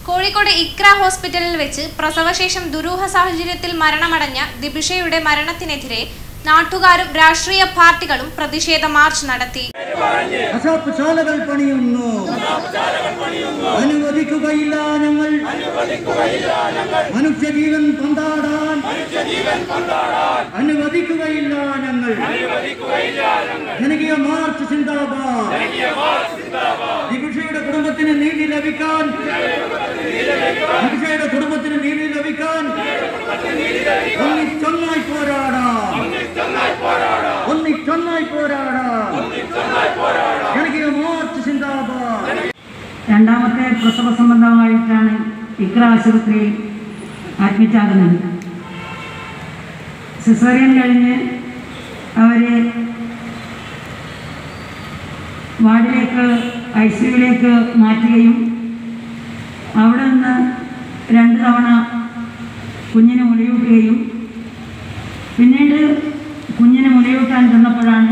കോഴിക്കോട് ഇക്ര ഹോസ്പിറ്റലിൽ വെച്ച് പ്രസവശേഷം ദുരൂഹ സാഹചര്യത്തിൽ മരണമടഞ്ഞ ദിബിഷയുടെ മരണത്തിനെതിരെ നാട്ടുകാരും രാഷ്ട്രീയ പാർട്ടികളും പ്രതിഷേധ മാർച്ച് നടത്തി കശാപ്പ് ശാലകൾ പണിയുന്നു അനുവദിക്കുകയില്ല ഞങ്ങൾ മനുഷ്യജീവൻ പന്താടാൻ അനുവദിക്കുകയില്ല ഞങ്ങൾ ജനകീയ മാർച്ച് സിന്ദാബാദ് ദിബിഷയുടെ കുടുംബത്തിന് നീതി ലഭിക്കാൻ ദിബിഷയുടെ കുടുംബത്തിന് നീതി ലഭിക്കാൻ ഒന്നിച്ചൊന്നായി പോരാടാം ഒന്നിച്ചൊന്നായി പോരാടാം ജനകീയ മാർച്ച് സിന്ദാബാദ് രണ്ടാമത്തെ പ്രസവ സംബന്ധമായിട്ടാണ് ഇക്ര ആശുപത്രിയിൽ അഡ്മിറ്റ് ആകുന്നത് സിസേറിയൻ കഴിഞ്ഞ് അവർ വാർഡിലേക്ക് ഐ സിയുവിലേക്ക് മാറ്റുകയും അവിടെ നിന്ന് രണ്ട് തവണ കുഞ്ഞിനെ മുലയൂട്ടുകയും പിന്നീട് കുഞ്ഞിനെ മുലയൂട്ടാൻ ചെന്നപ്പോഴാണ്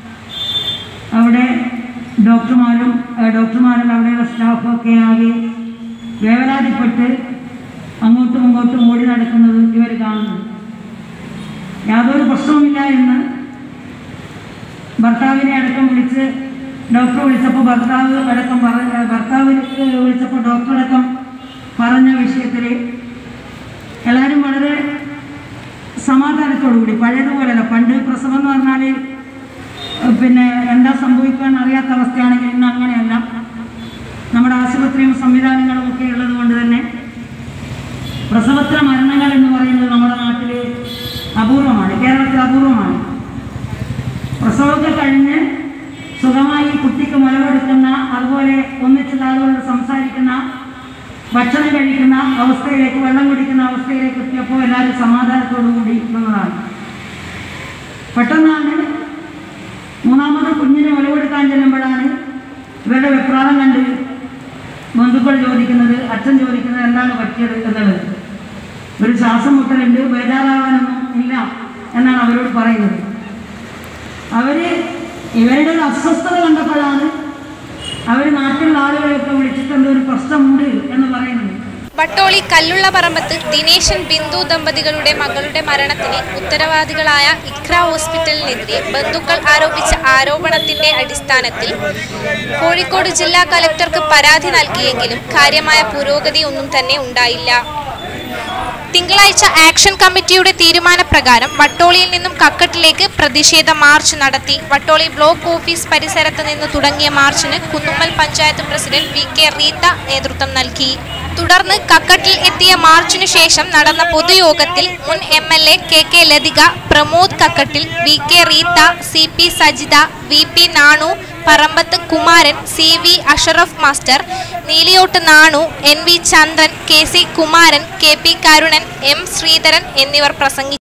അവിടെ ഡോക്ടർമാരും ഏഹ് ഡോക്ടർമാരും അവിടെയുള്ള സ്റ്റാഫും ഒക്കെ ആകെ വേവലാതിപ്പെട്ട് അങ്ങോട്ടും ഇങ്ങോട്ടും ഓടി നടക്കുന്നത് ഇവർ കാണുന്നത് യാതൊരു പ്രശ്നവുമില്ല എന്ന് ഭർത്താവിനെ അടക്കം വിളിച്ച് ഡോക്ടർ വിളിച്ചപ്പോൾ ഭർത്താവ് അടക്കം പറഞ്ഞ ഭർത്താവ് വിളിച്ചപ്പോൾ ഡോക്ടർ അടക്കം പറഞ്ഞ വിഷയത്തിൽ എല്ലാവരും വളരെ സമാധാനത്തോടു കൂടി പഴയതുപോലെയല്ല പണ്ട് പ്രസവം എന്ന് പറഞ്ഞാൽ പിന്നെ എന്താ സംഭവിക്കാൻ അറിയാത്ത അവസ്ഥയാണെങ്കിൽ ഇന്ന് അങ്ങനെയല്ല നമ്മുടെ ആശുപത്രിയും സംവിധാനങ്ങളും ഒക്കെ ഉള്ളത് കൊണ്ട് തന്നെ പ്രസവത്തിലെ മരണങ്ങൾ എന്ന് പറയുന്നത് നമ്മുടെ നാട്ടിൽ അപൂർവമാണ് കേരളത്തിൽ അപൂർവമാണ് പ്രസവമൊക്കെ കഴിഞ്ഞ് സുഖമായി കുട്ടിക്ക് മുലവെടുക്കുന്ന അതുപോലെ ഒന്നിച്ചുള്ള ആളുകളോട് സംസാരിക്കുന്ന ഭക്ഷണം കഴിക്കുന്ന അവസ്ഥയിലേക്ക് വെള്ളം കുടിക്കുന്ന അവസ്ഥയിലേക്ക് എത്തിയപ്പോൾ എല്ലാവരും സമാധാനത്തോടു കൂടി നിന്നതാണ് പെട്ടെന്നാണ് മൂന്നാമത് കുഞ്ഞിനെ മുലവെടുക്കാൻ ചെല്ലുമ്പോഴാണ് ഇവരുടെ വെപ്രാളം കണ്ട് ബന്ധുക്കൾ ചോദിക്കുന്നത് അച്ഛൻ ചോദിക്കുന്നത് എന്താണ് പറ്റിയത് എന്നുള്ളത് ഒരു ശ്വാസം മുട്ടലുണ്ട് ബേജാറാവാനൊന്നും ഇല്ല എന്നാണ് അവരോട് പറയുന്നത് അവര് ഇവരുടെ ഒരു അസ്വസ്ഥത കണ്ടപ്പോഴാണ് അവർ നാട്ടിലുള്ള ആളുകളെയൊക്കെ വിളിച്ചിട്ട് എന്തോ ഒരു പ്രശ്നമുണ്ട് എന്ന് പറയുന്നത് വട്ടോളി കല്ലുള്ള പറമ്പത്ത് ദിനേശൻ ബിന്ദു ദമ്പതികളുടെ മകളുടെ മരണത്തിന് ഉത്തരവാദികളായ ഇഖ്ര ഹോസ്പിറ്റലിനെതിരെ ബന്ധുക്കൾ ആരോപിച്ച ആരോപണത്തിന്റെ അടിസ്ഥാനത്തിൽ കോഴിക്കോട് ജില്ലാ കലക്ടർക്ക് പരാതി നൽകിയെങ്കിലും കാര്യമായ പുരോഗതി ഒന്നും തന്നെ ഉണ്ടായില്ല തിങ്കളാഴ്ച ആക്ഷൻ കമ്മിറ്റിയുടെ തീരുമാനപ്രകാരം വട്ടോളിയിൽ നിന്നും കക്കട്ടിലേക്ക് പ്രതിഷേധ മാർച്ച് നടത്തി വട്ടോളി ബ്ലോക്ക് ഓഫീസ് പരിസരത്ത് നിന്ന് തുടങ്ങിയ മാർച്ചിന് Kunnummal panchayat president V K Reetha നേതൃത്വം നൽകി തുടർന്ന് കക്കട്ടിൽ എത്തിയ മാർച്ചിനു ശേഷം നടന്ന പൊതുയോഗത്തിൽ മുൻ M L A K K Lathika Pramod Kakkattil V K Reetha C P Sajitha V P Nanu Parambath Kumaran C V Ashraf master Neeliyott Nanu N V Chandran K C Kumaran K P Karunan M Sreedharan എന്നിവർ പ്രസംഗിച്ചു